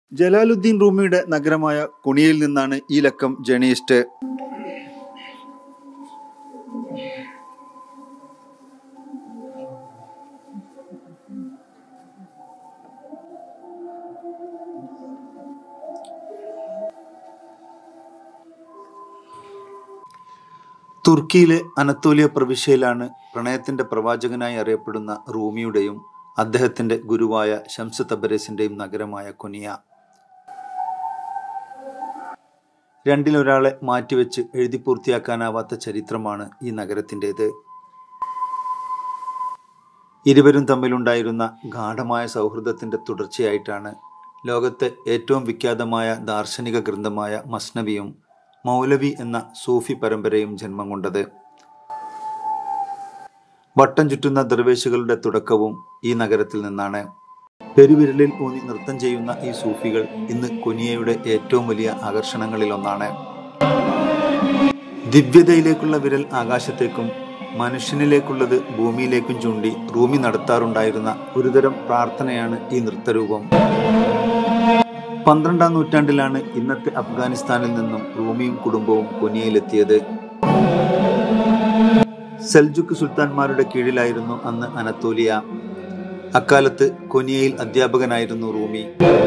ജലാലുദ്ദീൻ റൂമിയുടെ നഗരമായ കുണിയിൽ നിന്നാണ് ഈ ലക്കം ജേണിയിസ്റ്റ് തുർക്കിയിലെ അനത്തോലിയ പ്രവിശ്യയിലാണ് പ്രണയത്തിന്റെ പ്രവാചകനായി അറിയപ്പെടുന്ന റൂമിയുടെയും അദ്ദേഹത്തിന്റെ ഗുരുവായ ഷംസ് തബരേസിന്റെയും നഗരമായ കൊനിയ രണ്ടിലൊരാളെ മാറ്റിവെച്ച് എഴുതി പൂർത്തിയാക്കാനാവാത്ത ചരിത്രമാണ് ഈ നഗരത്തിൻ്റെത് ഇരുവരും തമ്മിലുണ്ടായിരുന്ന ഗാഠമായ സൗഹൃദത്തിന്റെ തുടർച്ചയായിട്ടാണ് ലോകത്തെ ഏറ്റവും വിഖ്യാതമായ ദാർശനിക ഗ്രന്ഥമായ മസ്നവിയും മൗലവി എന്ന സൂഫി പരമ്പരയും ജന്മം കൊണ്ടത് വട്ടം ചുറ്റുന്ന ദർവേശുകളുടെ തുടക്കവും ഈ നഗരത്തിൽ നിന്നാണ് പെരുവിരലിൽ ഊന്നി നൃത്തം ചെയ്യുന്ന ഈ സൂഫികൾ ഇന്ന് കൊനിയയുടെ ഏറ്റവും വലിയ ആകർഷണങ്ങളിൽ ഒന്നാണ് ദിവ്യതയിലേക്കുള്ള വിരൽ ആകാശത്തേക്കും മനുഷ്യനിലേക്കുള്ളത് ഭൂമിയിലേക്കും ചൂണ്ടി റൂമി നടത്താറുണ്ടായിരുന്ന ഒരുതരം പ്രാർത്ഥനയാണ് ഈ നൃത്തരൂപം പന്ത്രണ്ടാം നൂറ്റാണ്ടിലാണ് ഇന്നത്തെ അഫ്ഗാനിസ്ഥാനിൽ നിന്നും റൂമിയും കുടുംബവും കൊനിയയിലെത്തിയത് സെൽജുക്ക് സുൽത്താൻമാരുടെ കീഴിലായിരുന്നു അന്ന് അനത്തോലിയ അക്കാലത്ത് കൊനിയയിൽ അധ്യാപകനായിരുന്നു റൂമി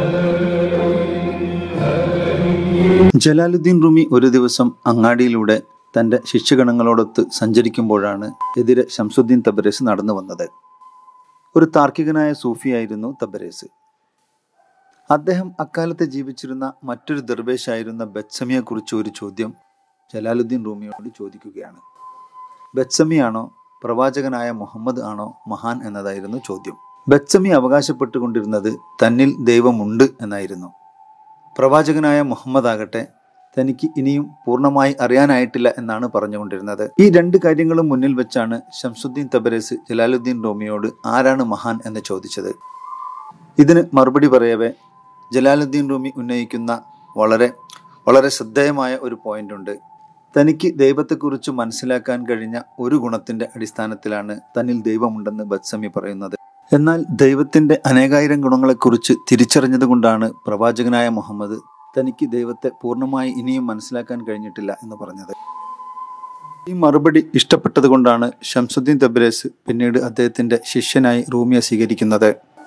ജലാലുദ്ദീൻ റൂമി ഒരു ദിവസം അങ്ങാടിയിലൂടെ തന്റെ ശിഷ്യഗണങ്ങളോടൊത്ത് സഞ്ചരിക്കുമ്പോഴാണ് എതിരെ ഷംസുദ്ദീൻ തബരേസ് നടന്നു വന്നത് ഒരു താർക്കികനായ സൂഫിയായിരുന്നു തബരേസ് അദ്ദേഹം അക്കാലത്ത് ജീവിച്ചിരുന്ന മറ്റൊരു ദർവേശായിരുന്ന ബത്സമിയെക്കുറിച്ച് ഒരു ചോദ്യം ജലാലുദ്ദീൻ റൂമിയോട് ചോദിക്കുകയാണ് ബത്സമിയാണോ പ്രവാചകനായ മുഹമ്മദ് ആണോ മഹാൻ എന്നതായിരുന്നു ചോദ്യം ബത്സമി അവകാശപ്പെട്ടുകൊണ്ടിരുന്നത് തന്നിൽ ദൈവമുണ്ട് എന്നായിരുന്നു പ്രവാചകനായ മുഹമ്മദ് ആകട്ടെ തനിക്ക് ഇനിയും പൂർണ്ണമായി അറിയാനായിട്ടില്ല എന്നാണ് പറഞ്ഞുകൊണ്ടിരുന്നത് ഈ രണ്ട് കാര്യങ്ങളും മുന്നിൽ വെച്ചാണ് ഷംസുദ്ദീൻ തബരേസ് ജലാലുദ്ദീൻ റോമിയോട് ആരാണ് മഹാൻ എന്ന് ചോദിച്ചത് ഇതിന് മറുപടി പറയവേ ജലാലുദ്ദീൻ റൂമി ഉന്നയിക്കുന്ന വളരെ വളരെ ശ്രദ്ധേയമായ ഒരു പോയിന്റ് ഉണ്ട് തനിക്ക് ദൈവത്തെക്കുറിച്ച് മനസ്സിലാക്കാൻ കഴിഞ്ഞ ഒരു ഗുണത്തിന്റെ അടിസ്ഥാനത്തിലാണ് തന്നിൽ ദൈവമുണ്ടെന്ന് ബത്സമി പറയുന്നത് എന്നാൽ ദൈവത്തിന്റെ അനേകായിരം ഗുണങ്ങളെക്കുറിച്ച് തിരിച്ചറിഞ്ഞതുകൊണ്ടാണ് പ്രവാചകനായ മുഹമ്മദ് തനിക്ക് ദൈവത്തെ പൂർണ്ണമായി ഇനിയും മനസ്സിലാക്കാൻ കഴിഞ്ഞിട്ടില്ല എന്ന് പറഞ്ഞത് ഈ മറുപടി ഇഷ്ടപ്പെട്ടതുകൊണ്ടാണ് ഷംസുദ്ദീൻ തബ്രേസ് പിന്നീട് അദ്ദേഹത്തിന്റെ ശിഷ്യനായി റൂമിയെ സ്വീകരിക്കുന്നത്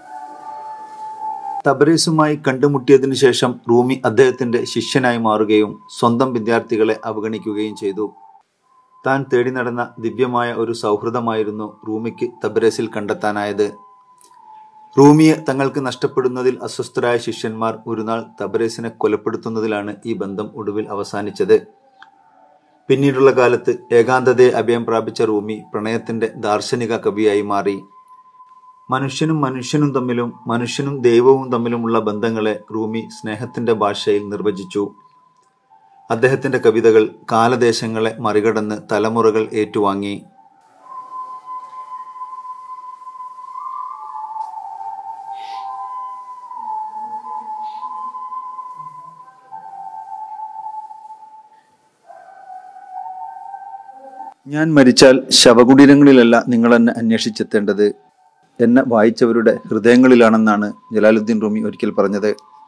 തബറീസുമായി കണ്ടുമുട്ടിയതിനു ശേഷം റൂമി അദ്ദേഹത്തിന്റെ ശിഷ്യനായി മാറുകയും സ്വന്തം വിദ്യാർത്ഥികളെ അവഗണിക്കുകയും ചെയ്തു താൻ തേടി നടന്ന ദിവ്യമായ ഒരു സൗഹൃദമായിരുന്നു റൂമിക്ക് തബറേസിൽ കണ്ടെത്താനായത് റൂമിയെ തങ്ങൾക്ക് നഷ്ടപ്പെടുന്നതിൽ അസ്വസ്ഥരായ ശിഷ്യന്മാർ ഒരുനാൾ തബറേസിനെ കൊലപ്പെടുത്തുന്നതിലാണ് ഈ ബന്ധം ഒടുവിൽ അവസാനിച്ചത് പിന്നീടുള്ള കാലത്ത് ഏകാന്തതയെ അഭയം പ്രാപിച്ച റൂമി പ്രണയത്തിന്റെ ദാർശനിക കവിയായി മാറി മനുഷ്യനും മനുഷ്യനും തമ്മിലും മനുഷ്യനും ദൈവവും തമ്മിലുമുള്ള ബന്ധങ്ങളെ റൂമി സ്നേഹത്തിന്റെ ഭാഷയിൽ നിർവചിച്ചു അദ്ദേഹത്തിന്റെ കവിതകൾ കാലദേശങ്ങളെ മറികടന്ന് തലമുറകൾ ഏറ്റുവാങ്ങി ഞാൻ മരിച്ചാൽ ശവകുടീരങ്ങളിലല്ല നിങ്ങൾ എന്നെ അന്വേഷിച്ചെത്തേണ്ടത് എന്നെ വായിച്ചവരുടെ ഹൃദയങ്ങളിലാണെന്നാണ് ജലാലുദ്ദീൻ റൂമി ഒരിക്കൽ പറഞ്ഞത്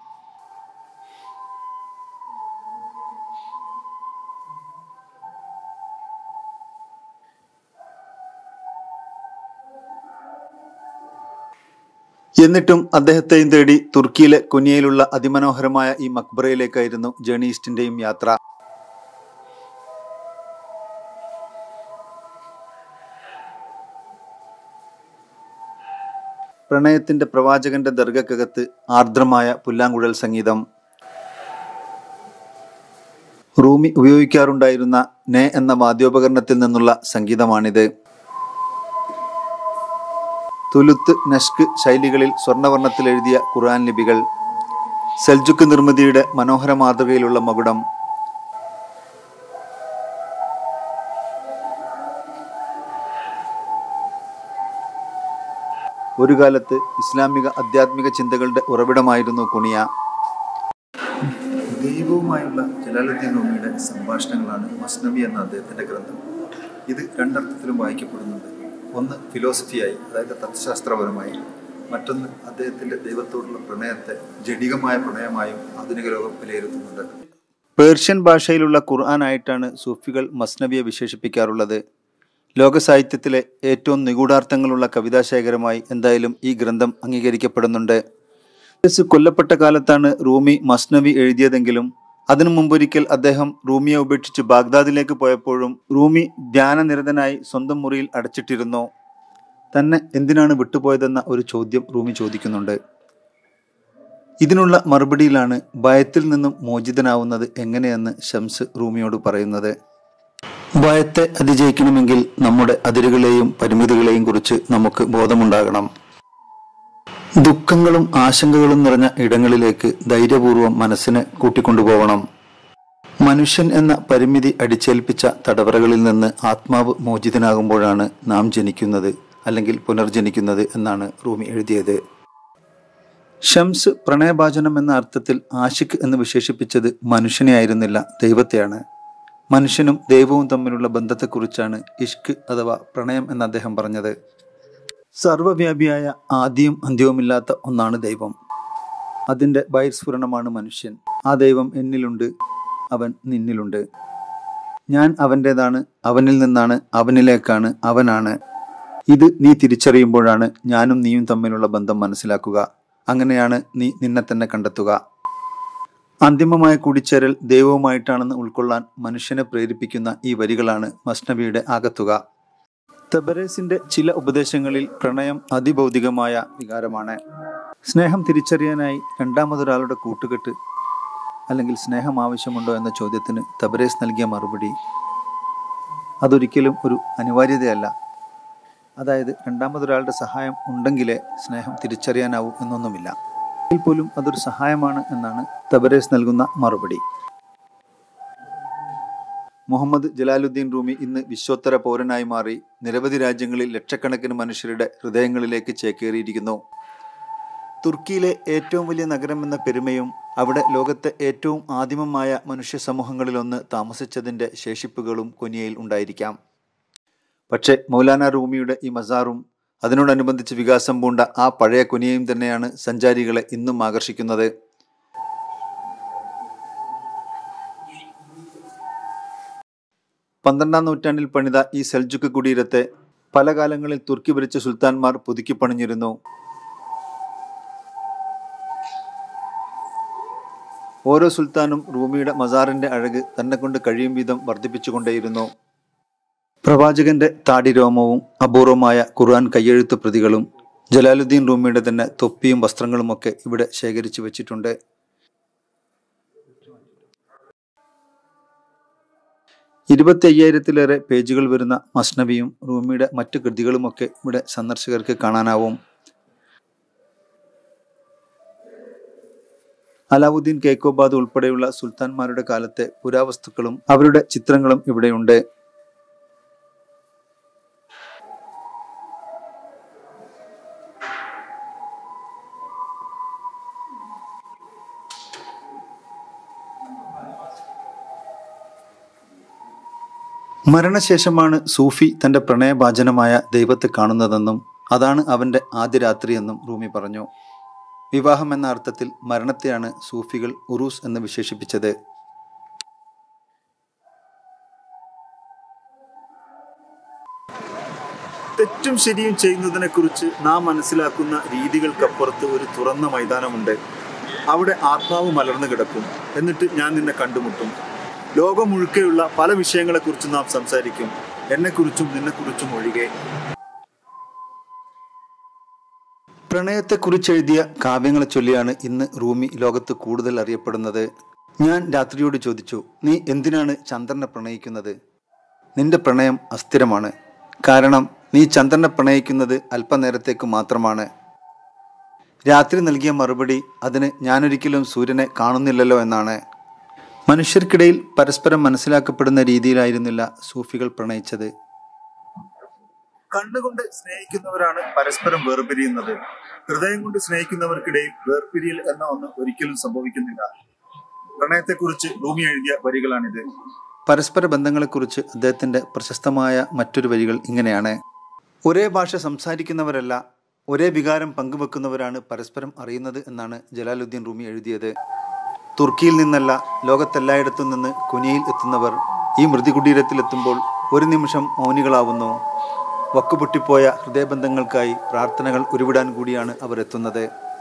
എന്നിട്ടും അദ്ദേഹത്തെയും തേടി തുർക്കിയിലെ കുനിയയിലുള്ള അതിമനോഹരമായ ഈ മക്ബറയിലേക്കായിരുന്നു ജേണിയിസ്റ്റിന്റെയും യാത്ര പ്രണയത്തിന്റെ പ്രവാചകന്റെ ദർഗക്കകത്ത് ആർദ്രമായ പുല്ലാങ്കുഴൽ സംഗീതം റൂമി ഉപയോഗിക്കാറുണ്ടായിരുന്ന നെ എന്ന വാദ്യോപകരണത്തിൽ നിന്നുള്ള സംഗീതമാണിത് തുലുത്ത് നഷ്ക് ശൈലികളിൽ സ്വർണവർണ്ണത്തിൽ എഴുതിയ ഖുർആൻ ലിപികൾ സെൽജുക്ക് നിർമ്മിതിയുടെ മനോഹര മാതൃകയിലുള്ള മകുടം ഒരു കാലത്ത് ഇസ്ലാമിക ആധ്യാത്മിക ചിന്തകളുടെ ഉറവിടമായിരുന്നു കുണിയ ദൈവവുമായുള്ള ജലാലുദ്ദീൻ റൂമിയുടെ സംഭാഷണങ്ങളാണ് മസ്നബി എന്ന അദ്ദേഹത്തിന്റെ ഗ്രന്ഥം ഇത് രണ്ടർത്ഥത്തിലും വായിക്കപ്പെടുന്നുണ്ട് ഒന്ന് ഫിലോസഫിയായി അതായത് തത്വശാസ്ത്രപരമായി മറ്റൊന്ന് അദ്ദേഹത്തിന്റെ ദൈവത്തോടുള്ള പ്രണയത്തെ ജഡികമായ പ്രണയമായും ആധുനിക ലോകം വിലയിരുത്തുന്നുണ്ട് പേർഷ്യൻ ഭാഷയിലുള്ള ഖുർആനായിട്ടാണ് സൂഫികൾ മസ്നവിയെ വിശേഷിപ്പിക്കാറുള്ളത് ലോക സാഹിത്യത്തിലെ ഏറ്റവും നിഗൂഢാർത്ഥങ്ങളുള്ള കവിതാശേഖരമായി എന്തായാലും ഈ ഗ്രന്ഥം അംഗീകരിക്കപ്പെടുന്നുണ്ട് യേശു കൊല്ലപ്പെട്ട കാലത്താണ് റൂമി മസ്നവി എഴുതിയതെങ്കിലും അതിനു മുമ്പൊരിക്കൽ അദ്ദേഹം റൂമിയെ ഉപേക്ഷിച്ച് ബാഗ്ദാദിലേക്ക് പോയപ്പോഴും റൂമി ധ്യാനനിരതനായി സ്വന്തം മുറിയിൽ അടച്ചിട്ടിരുന്നു തന്നെ എന്തിനാണ് വിട്ടുപോയതെന്ന ഒരു ചോദ്യം റൂമി ചോദിക്കുന്നുണ്ട് ഇതിനുള്ള മറുപടിയിലാണ് ഭയത്തിൽ നിന്നും മോചിതനാവുന്നത് എങ്ങനെയെന്ന് ഷംസ് റൂമിയോട് പറയുന്നത് ഭയത്തെ അതിജയിക്കണമെങ്കിൽ നമ്മുടെ അതിരുകളെയും പരിമിതികളെയും കുറിച്ച് നമുക്ക് ബോധമുണ്ടാകണം ദുഃഖങ്ങളും ആശങ്കകളും നിറഞ്ഞ ഇടങ്ങളിലേക്ക് ധൈര്യപൂർവ്വം മനസ്സിനെ കൂട്ടിക്കൊണ്ടുപോകണം മനുഷ്യൻ എന്ന പരിമിതി അടിച്ചേൽപ്പിച്ച തടവറകളിൽ നിന്ന് ആത്മാവ് മോചിതനാകുമ്പോഴാണ് നാം ജനിക്കുന്നത് അല്ലെങ്കിൽ പുനർജനിക്കുന്നത് എന്നാണ് റൂമി എഴുതിയത് ഷംസ് പ്രണയഭാചനം എന്ന അർത്ഥത്തിൽ ആഷിഖ് എന്ന് വിശേഷിപ്പിച്ചത് മനുഷ്യനെ ആയിരുന്നില്ല ദൈവത്തെയാണ് മനുഷ്യനും ദൈവവും തമ്മിലുള്ള ബന്ധത്തെക്കുറിച്ചാണ് ഇഷ്ക് അഥവാ പ്രണയം എന്ന് അദ്ദേഹം പറഞ്ഞത് സർവവ്യാപിയായ ആദ്യവും അന്ത്യവുമില്ലാത്ത ഒന്നാണ് ദൈവം അതിൻ്റെ ബഹിർസ്ഫുരണമാണ് മനുഷ്യൻ ആ ദൈവം എന്നിലുണ്ട് അവൻ നിന്നിലുണ്ട് ഞാൻ അവൻ്റേതാണ് അവനിൽ നിന്നാണ് അവനിലേക്കാണ് അവനാണ് ഇത് നീ തിരിച്ചറിയുമ്പോഴാണ് ഞാനും നീയും തമ്മിലുള്ള ബന്ധം മനസ്സിലാക്കുക അങ്ങനെയാണ് നീ നിന്നെ തന്നെ കണ്ടെത്തുക അന്തിമമായ കൂടിച്ചേരൽ ദൈവവുമായിട്ടാണെന്ന് ഉൾക്കൊള്ളാൻ മനുഷ്യനെ പ്രേരിപ്പിക്കുന്ന ഈ വരികളാണ് മസ്നബിയുടെ ആകത്തുക തബരേസിന്റെ ചില ഉപദേശങ്ങളിൽ പ്രണയം അതിഭൗതികമായ വികാരമാണ് സ്നേഹം തിരിച്ചറിയാനായി രണ്ടാമതൊരാളുടെ കൂട്ടുകെട്ട് അല്ലെങ്കിൽ സ്നേഹം ആവശ്യമുണ്ടോ എന്ന ചോദ്യത്തിന് തബരേസ് നൽകിയ മറുപടി അതൊരിക്കലും ഒരു അനിവാര്യതയല്ല അതായത് രണ്ടാമതൊരാളുടെ സഹായം ഉണ്ടെങ്കിലേ സ്നേഹം തിരിച്ചറിയാനാവൂ എന്നൊന്നുമില്ല എങ്കിൽ പോലും അതൊരു സഹായമാണ് എന്നാണ് തബരേസ് നൽകുന്ന മറുപടി മുഹമ്മദ് ജലാലുദ്ദീൻ റൂമി ഇന്ന് വിശ്വോത്തര പൗരനായി മാറി നിരവധി രാജ്യങ്ങളിൽ ലക്ഷക്കണക്കിന് മനുഷ്യരുടെ ഹൃദയങ്ങളിലേക്ക് ചേക്കേറിയിരിക്കുന്നു തുർക്കിയിലെ ഏറ്റവും വലിയ നഗരം എന്ന പെരുമയും അവിടെ ലോകത്തെ ഏറ്റവും ആദിമമായ മനുഷ്യ സമൂഹങ്ങളിലൊന്ന് താമസിച്ചതിൻ്റെ ശേഷിപ്പുകളും കൊനിയയിൽ ഉണ്ടായിരിക്കാം പക്ഷേ മൗലാന റൂമിയുടെ ഈ മസാറും അതിനോടനുബന്ധിച്ച് വികാസം പൂണ്ട ആ പഴയ കൊനിയയും തന്നെയാണ് സഞ്ചാരികളെ ഇന്നും ആകർഷിക്കുന്നത് പന്ത്രണ്ടാം നൂറ്റാണ്ടിൽ പണിത ഈ സെൽജുക്ക് കുടീരത്തെ പല കാലങ്ങളിൽ തുർക്കി ഭരിച്ച സുൽത്താൻമാർ പുതുക്കിപ്പണിഞ്ഞിരുന്നു ഓരോ സുൽത്താനും റൂമിയുടെ മസാറിന്റെ അഴക് തന്നെ കൊണ്ട് കഴിയും വിധം വർദ്ധിപ്പിച്ചുകൊണ്ടേയിരുന്നു പ്രവാചകന്റെ താടിരോമവും അപൂർവമായ ഖുർആൻ കയ്യെഴുത്ത് പ്രതികളും ജലാലുദ്ദീൻ റൂമിയുടെ തന്നെ തൊപ്പിയും വസ്ത്രങ്ങളുമൊക്കെ ഇവിടെ ശേഖരിച്ചു വെച്ചിട്ടുണ്ട് ഇരുപത്തി അയ്യായിരത്തിലേറെ പേജുകൾ വരുന്ന മസ്നബിയും റൂമിയുടെ മറ്റു കൃതികളുമൊക്കെ ഇവിടെ സന്ദർശകർക്ക് കാണാനാവും അലാവുദ്ദീൻ കേക്കോബാദ് ഉൾപ്പെടെയുള്ള സുൽത്താൻമാരുടെ കാലത്തെ പുരാവസ്തുക്കളും അവരുടെ ചിത്രങ്ങളും ഇവിടെയുണ്ട് മരണശേഷമാണ് സൂഫി തന്റെ പ്രണയഭാജനമായ ദൈവത്തെ കാണുന്നതെന്നും അതാണ് അവന്റെ ആദ്യ രാത്രിയെന്നും റൂമി പറഞ്ഞു വിവാഹം എന്ന അർത്ഥത്തിൽ മരണത്തെയാണ് സൂഫികൾ ഉറൂസ് എന്ന് വിശേഷിപ്പിച്ചത് തെറ്റും ശരിയും ചെയ്യുന്നതിനെ കുറിച്ച് നാം മനസ്സിലാക്കുന്ന രീതികൾക്കപ്പുറത്ത് ഒരു തുറന്ന മൈതാനമുണ്ട് അവിടെ ആത്മാവ് മലർന്നു കിടക്കും എന്നിട്ട് ഞാൻ നിന്നെ കണ്ടുമുട്ടും ലോകം മുഴുക്കെയുള്ള പല വിഷയങ്ങളെക്കുറിച്ച് നാം സംസാരിക്കും എന്നെക്കുറിച്ചും നിന്നെക്കുറിച്ചും ഒഴികെ പ്രണയത്തെക്കുറിച്ച് എഴുതിയ കാവ്യങ്ങളെ ചൊല്ലിയാണ് ഇന്ന് റൂമി ലോകത്ത് കൂടുതൽ അറിയപ്പെടുന്നത് ഞാൻ രാത്രിയോട് ചോദിച്ചു നീ എന്തിനാണ് ചന്ദ്രനെ പ്രണയിക്കുന്നത് നിന്റെ പ്രണയം അസ്ഥിരമാണ് കാരണം നീ ചന്ദ്രനെ പ്രണയിക്കുന്നത് അല്പനേരത്തേക്ക് മാത്രമാണ് രാത്രി നൽകിയ മറുപടി അതിന് ഞാനൊരിക്കലും സൂര്യനെ കാണുന്നില്ലല്ലോ എന്നാണ് മനുഷ്യർക്കിടയിൽ പരസ്പരം മനസ്സിലാക്കപ്പെടുന്ന രീതിയിലായിരുന്നില്ല സൂഫികൾ പ്രണയിച്ചത് കണ്ണുകൊണ്ട് സ്നേഹിക്കുന്നവരാണ് പരസ്പരം വേർപിരിയുന്നത് ഹൃദയം കൊണ്ട് സ്നേഹിക്കുന്നവർക്കിടയിൽ വേർപിരിയൽ എന്ന ഒന്ന് ഒരിക്കലും സംഭവിക്കുന്നില്ല പ്രണയത്തെക്കുറിച്ച് ഭൂമി എഴുതിയ വരികളാണിത് പരസ്പര ബന്ധങ്ങളെക്കുറിച്ച് അദ്ദേഹത്തിന്റെ പ്രശസ്തമായ മറ്റൊരു വരികൾ ഇങ്ങനെയാണ് ഒരേ ഭാഷ സംസാരിക്കുന്നവരല്ല ഒരേ വികാരം പങ്കുവെക്കുന്നവരാണ് പരസ്പരം അറിയുന്നത് എന്നാണ് ജലാലുദ്ദീൻ റൂമി എഴുതിയത് തുർക്കിയിൽ നിന്നല്ല ലോകത്തെല്ലായിടത്തും നിന്ന് കുനിയിൽ എത്തുന്നവർ ഈ മൃതികുടീരത്തിലെത്തുമ്പോൾ ഒരു നിമിഷം മൗനികളാവുന്നു വക്കുപൊട്ടിപ്പോയ ഹൃദയബന്ധങ്ങൾക്കായി പ്രാർത്ഥനകൾ ഉരുവിടാൻ കൂടിയാണ് അവർ എത്തുന്നത്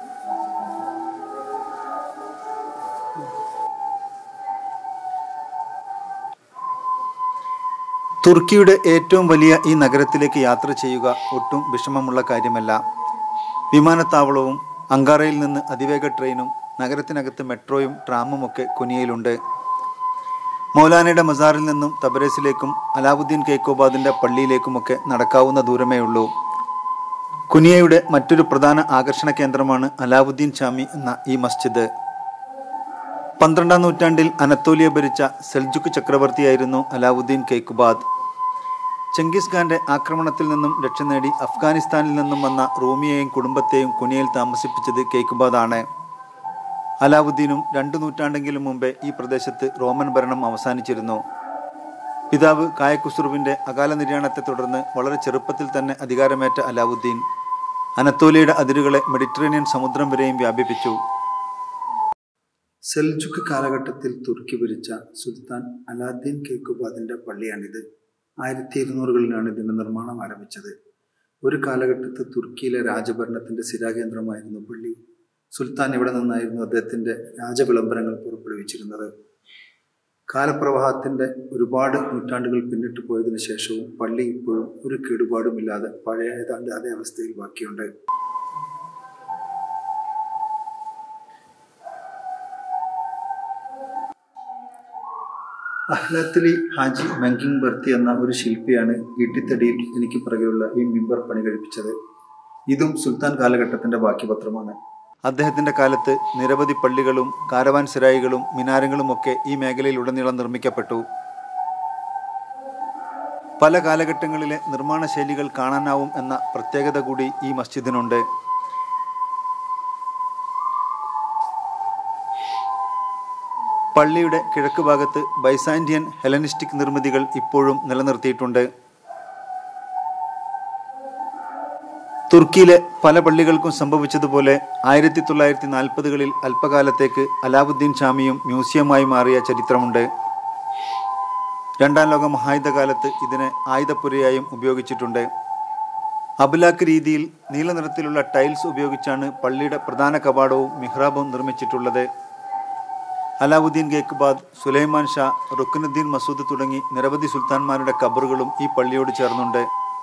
തുർക്കിയുടെ ഏറ്റവും വലിയ ഈ നഗരത്തിലേക്ക് യാത്ര ചെയ്യുക ഒട്ടും വിഷമമുള്ള കാര്യമല്ല വിമാനത്താവളവും അങ്കാറയിൽ നിന്ന് അതിവേഗ ട്രെയിനും നഗരത്തിനകത്ത് മെട്രോയും ട്രാമും ഒക്കെ കുനിയയിലുണ്ട് മൗലാനയുടെ മസാറിൽ നിന്നും തബരേസിലേക്കും അലാവുദ്ദീൻ കെയ്ക്കോബാദിന്റെ പള്ളിയിലേക്കുമൊക്കെ നടക്കാവുന്ന ദൂരമേ ഉള്ളൂ കുനിയയുടെ മറ്റൊരു പ്രധാന ആകർഷണ കേന്ദ്രമാണ് അലാവുദ്ദീൻ ഷാമി എന്ന ഈ മസ്ജിദ് പന്ത്രണ്ടാം നൂറ്റാണ്ടിൽ അനത്തോലിയ ഭരിച്ച സെൽജുക്ക് ചക്രവർത്തിയായിരുന്നു അലാവുദ്ദീൻ കെയ്ക്കുബാദ് ചെങ്കിസ് ഖാന്റെ ആക്രമണത്തിൽ നിന്നും രക്ഷ നേടി അഫ്ഗാനിസ്ഥാനിൽ നിന്നും വന്ന റൂമിയെയും കുടുംബത്തെയും കുനിയയിൽ താമസിപ്പിച്ചത് കെയ്ക്കുബാദ് ആണ് അലാവുദ്ദീനും രണ്ടു നൂറ്റാണ്ടെങ്കിലും മുമ്പേ ഈ പ്രദേശത്ത് റോമൻ ഭരണം അവസാനിച്ചിരുന്നു പിതാവ് കായക്കുസുറുവിന്റെ അകാല നിര്യാണത്തെ തുടർന്ന് വളരെ ചെറുപ്പത്തിൽ തന്നെ അധികാരമേറ്റ അലാവുദ്ദീൻ അനത്തോലിയുടെ അതിരുകളെ മെഡിറ്ററേനിയൻ സമുദ്രം വരെയും വ്യാപിപ്പിച്ചു സെൽജുക്ക് കാലഘട്ടത്തിൽ തുർക്കി ഭരിച്ച സുൽത്താൻ അലാദ്ദീൻ കെയ്ക്കുബാദിന്റെ പള്ളിയാണിത് ആയിരത്തി ഇരുന്നൂറുകളിലാണ് ഇതിന്റെ നിർമ്മാണം ആരംഭിച്ചത് ഒരു കാലഘട്ടത്തിൽ തുർക്കിയിലെ രാജഭരണത്തിന്റെ സ്ഥിരാകേന്ദ്രമായിരുന്നു പള്ളി സുൽത്താൻ ഇവിടെ നിന്നായിരുന്നു അദ്ദേഹത്തിന്റെ രാജവിളംബരങ്ങൾ പുറപ്പെടുവിച്ചിരുന്നത് കാലപ്രവാഹത്തിന്റെ ഒരുപാട് നൂറ്റാണ്ടുകൾ പിന്നിട്ട് പോയതിനു ശേഷവും പള്ളി ഇപ്പോഴും ഒരു കേടുപാടുമില്ലാതെ പഴയ ഏതാണ്ട് അതേ അവസ്ഥയിൽ ബാക്കിയുണ്ട് അഹ്ലത്തിലി ഹാജി മങ്കിങ് ബർത്തി എന്ന ഒരു ശില്പിയാണ് ഈട്ടിത്തടിയിൽ എനിക്ക് പിറകെയുള്ള ഈ മിമ്പർ പണി കഴിപ്പിച്ചത് ഇതും സുൽത്താൻ കാലഘട്ടത്തിന്റെ ബാക്കി പത്രമാണ് അദ്ദേഹത്തിന്റെ കാലത്ത് നിരവധി പള്ളികളും കാരവാൻ സിരായികളും മിനാരങ്ങളും ഒക്കെ ഈ മേഖലയിൽ ഉടനീളം നിർമ്മിക്കപ്പെട്ടു പല കാലഘട്ടങ്ങളിലെ നിർമ്മാണ ശൈലികൾ കാണാനാവും എന്ന പ്രത്യേകത കൂടി ഈ മസ്ജിദിനുണ്ട് പള്ളിയുടെ കിഴക്ക് ഭാഗത്ത് ബൈസാൻഡിയൻ ഹെലനിസ്റ്റിക് നിർമ്മിതികൾ ഇപ്പോഴും നിലനിർത്തിയിട്ടുണ്ട് തുർക്കിയിലെ പല പള്ളികൾക്കും സംഭവിച്ചതുപോലെ ആയിരത്തി തൊള്ളായിരത്തി നാൽപ്പതുകളിൽ അല്പകാലത്തേക്ക് അലാവുദ്ദീൻ ഷാമിയും മ്യൂസിയമായി മാറിയ ചരിത്രമുണ്ട് രണ്ടാം ലോക മഹായുദ്ധകാലത്ത് ഇതിനെ ആയുധപ്പുരയായും ഉപയോഗിച്ചിട്ടുണ്ട് അബുലാക്ക് രീതിയിൽ നീല നിറത്തിലുള്ള ടൈൽസ് ഉപയോഗിച്ചാണ് പള്ളിയുടെ പ്രധാന കവാടവും മിഹ്റാബും നിർമ്മിച്ചിട്ടുള്ളത് അലാവുദ്ദീൻ ഗേക്ബാദ് സുലൈമാൻ ഷാ റുക്കനുദ്ദീൻ മസൂദ് തുടങ്ങി നിരവധി സുൽത്താൻമാരുടെ കബറുകളും ഈ പള്ളിയോട് ചേർന്നുണ്ട്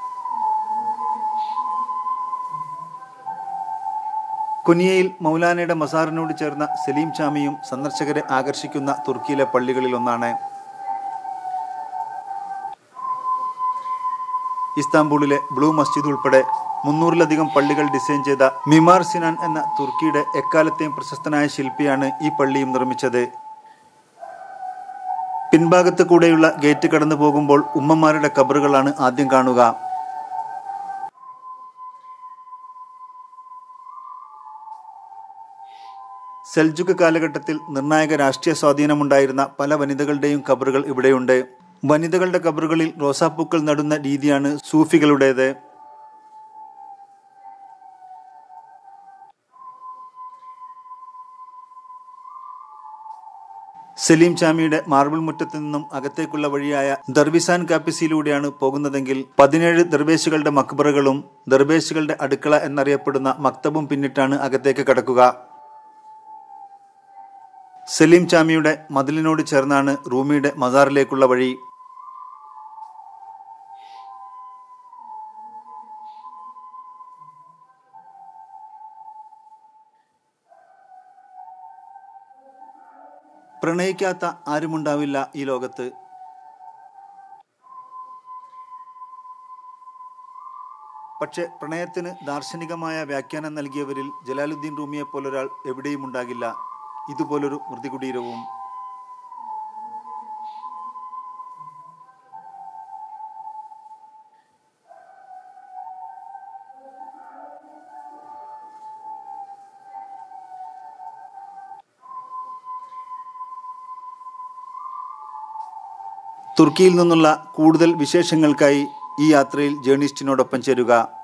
കുനിയയിൽ മൗലാനയുടെ മസാറിനോട് ചേർന്ന സലീം ചാമിയും സന്ദർശകരെ ആകർഷിക്കുന്ന തുർക്കിയിലെ പള്ളികളിൽ ഒന്നാണ് ഇസ്താംബൂളിലെ ബ്ലൂ മസ്ജിദ് ഉൾപ്പെടെ മുന്നൂറിലധികം പള്ളികൾ ഡിസൈൻ ചെയ്ത മിമാർ സിനാൻ എന്ന തുർക്കിയുടെ എക്കാലത്തെയും പ്രശസ്തനായ ശില്പിയാണ് ഈ പള്ളിയും നിർമ്മിച്ചത് പിൻഭാഗത്ത് കൂടെയുള്ള ഗേറ്റ് കടന്നു പോകുമ്പോൾ ഉമ്മമാരുടെ കബറുകളാണ് ആദ്യം കാണുക സെൽജുക്ക് കാലഘട്ടത്തിൽ നിർണായക രാഷ്ട്രീയ സ്വാധീനമുണ്ടായിരുന്ന പല വനിതകളുടെയും കബറുകൾ ഇവിടെയുണ്ട് വനിതകളുടെ കബറുകളിൽ റോസാപ്പൂക്കൾ നടുന്ന രീതിയാണ് സൂഫികളുടേത് സലീം ചാമിയുടെ മാർബിൾ മുറ്റത്തു നിന്നും അകത്തേക്കുള്ള വഴിയായ ദർബിസാൻ കാപ്പിസിയിലൂടെയാണ് പോകുന്നതെങ്കിൽ പതിനേഴ് ദർവേശുകളുടെ മക്ബറകളും ദർവേശുകളുടെ അടുക്കള എന്നറിയപ്പെടുന്ന മക്തബും പിന്നിട്ടാണ് അകത്തേക്ക് കടക്കുക സലീം ചാമിയുടെ മതിലിനോട് ചേർന്നാണ് റൂമിയുടെ മസാറിലേക്കുള്ള വഴി പ്രണയിക്കാത്ത ആരുമുണ്ടാവില്ല ഈ ലോകത്ത് പക്ഷെ പ്രണയത്തിന് ദാർശനികമായ വ്യാഖ്യാനം നൽകിയവരിൽ ജലാലുദ്ദീൻ റൂമിയെ പോലൊരാൾ എവിടെയും ഉണ്ടാകില്ല ഇതുപോലൊരു മൃതികുടീരവും തുർക്കിയിൽ നിന്നുള്ള കൂടുതൽ വിശേഷങ്ങൾക്കായി ഈ യാത്രയിൽ ജേർണിസ്റ്റിനോടൊപ്പം ചേരുക